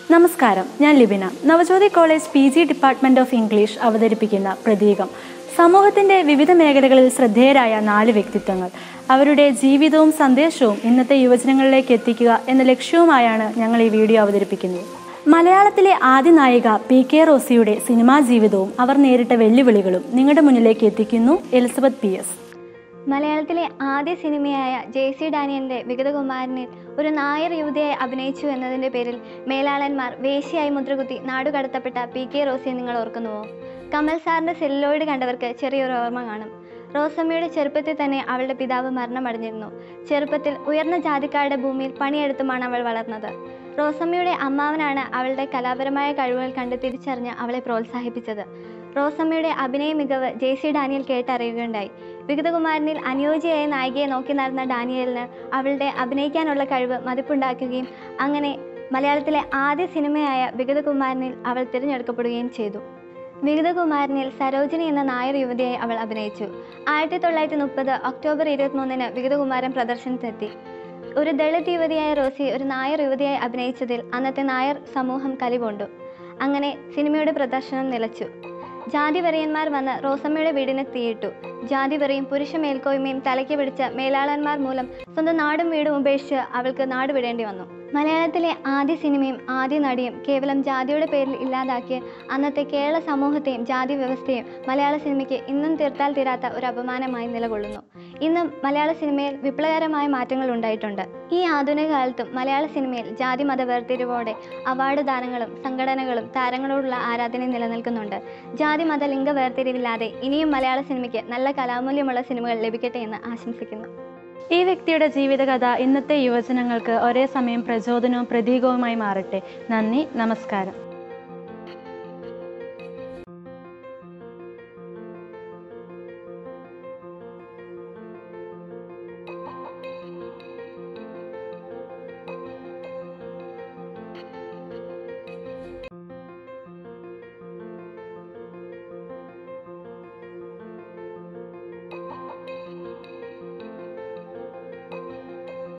നമസ്കാരം ഞാൻ Libina Navajyothi college P G department of English അവതരിപ്പിക്കുന്ന പ്രതീകം സമൂഹത്തിന്റെ വിവിധ മേഖലകളിൽ ശ്രദ്ധേയരായ നാല് വ്യക്തിത്വങ്ങൾ അവരുടെ ജീവിതവും സന്ദേശവും ഇന്നത്തെ യുവജനങ്ങളിലേക്ക് എത്തിക്കുക എന്ന ലക്ഷ്യവുമായാണ് ഞങ്ങൾ ഈ വീഡിയോ അവതരിപ്പിക്കുന്നത് മലയാളത്തിലെ ആദ്യ നായിക പി കെ റോസിയുടെ സിനിമാ ജീവിതവും അവർ നേരിട്ട വെല്ലുവിളികളും നിങ്ങളുടെ മുന്നിലേക്ക് എത്തിക്കുന്നു എലിസബത്ത് പി എസ് മലയാളത്തിലെ ആദ്യ സിനിമയായ ജെ സി ഡാനിയലിന്റെ വിഗതകുമാരനിൽ ഒരു നായർ യുവതിയായി അഭിനയിച്ചു എന്നതിന്റെ പേരിൽ മേലാളന്മാർ വേശ്യയായി മുദ്രകുത്തി നാടുകടത്തപ്പെട്ട പി കെ റോസിയെ നിങ്ങൾ ഓർക്കുന്നുവോ കമൽ സാറിന്റെ സെല്ലോയിഡ് കണ്ടവർക്ക് ചെറിയൊരു ഓർമ്മ കാണും റോസമ്മയുടെ ചെറുപ്പത്തിൽ തന്നെ അവളുടെ പിതാവ് മരണമടഞ്ഞിരുന്നു ചെറുപ്പത്തിൽ ഉയർന്ന ജാതിക്കാരുടെ ഭൂമിയിൽ പണിയെടുത്തുമാണ് അവൾ വളർന്നത് റോസമ്മയുടെ അമ്മാവനാണ് അവളുടെ കലാപരമായ കഴിവുകൾ കണ്ട് തിരിച്ചറിഞ്ഞ് അവളെ പ്രോത്സാഹിപ്പിച്ചത് റോസമ്മയുടെ അഭിനയ മികവ് ജെ സി ഡാനിയൽ കേട്ടറിയുകയുണ്ടായി വിഗതകുമാരനിൽ അനുയോജ്യയായ നായികയെ നോക്കി നടന്ന ഡാനിയലിന് അവളുടെ അഭിനയിക്കാനുള്ള കഴിവ് മതിപ്പുണ്ടാക്കുകയും അങ്ങനെ മലയാളത്തിലെ ആദ്യ സിനിമയായ വിഗതകുമാരനിൽ അവൾ തിരഞ്ഞെടുക്കപ്പെടുകയും ചെയ്തു വിഗതകുമാരനിൽ സരോജിനി എന്ന നായർ യുവതിയായി അവൾ അഭിനയിച്ചു ആയിരത്തി തൊള്ളായിരത്തി മുപ്പത് ഒക്ടോബർ ഇരുപത്തിമൂന്നിന് വിഗതകുമാരൻ പ്രദർശനത്തെത്തി ഒരു ദളിത് യുവതിയായ റോസി ഒരു നായർ യുവതിയായി അഭിനയിച്ചതിൽ അന്നത്തെ നായർ സമൂഹം കലികൊണ്ടു അങ്ങനെ സിനിമയുടെ പ്രദർശനം നിലച്ചു ജാതി വെറിയന്മാർ വന്ന് റോസമ്മയുടെ വീടിന് തീയിട്ടു ജാതി വെറിയും പുരുഷ മേൽക്കോയ്മയും തലയ്ക്ക് പിടിച്ച മേലാളന്മാർ മൂലം സ്വന്തം നാടും വീടും ഉപേക്ഷിച്ച് അവൾക്ക് നാട് വിടേണ്ടി വന്നു മലയാളത്തിലെ ആദ്യ സിനിമയും ആദ്യ നടിയും കേവലം ജാതിയുടെ പേരിൽ ഇല്ലാതാക്കിയ അന്നത്തെ കേരള സമൂഹത്തെയും ജാതി വ്യവസ്ഥയും മലയാള സിനിമയ്ക്ക് ഇന്നും തീർത്താൽ തീരാത്ത ഒരു അപമാനമായി നിലകൊള്ളുന്നു ഇന്നും മലയാള സിനിമയിൽ വിപ്ലവകരമായ മാറ്റങ്ങൾ ഉണ്ടായിട്ടുണ്ട് ഈ ആധുനിക കാലത്തും മലയാള സിനിമയിൽ ജാതി മത വേർതിരിവോടെ അവാർഡ് ദാനങ്ങളും സംഘടനകളും താരങ്ങളോടുള്ള ആരാധനയും നിലനിൽക്കുന്നുണ്ട് ജാതി മത ലിംഗ വേർതിരിവില്ലാതെ ഇനിയും മലയാള സിനിമയ്ക്ക് നല്ല കലാമൂല്യമുള്ള സിനിമകൾ ലഭിക്കട്ടെ എന്ന് ആശംസിക്കുന്നു ഈ വ്യക്തിയുടെ ജീവിതകഥ ഇന്നത്തെ യുവജനങ്ങൾക്ക് ഒരേ സമയം പ്രചോദനവും പ്രതീകവുമായി മാറട്ടെ നന്ദി നമസ്കാരം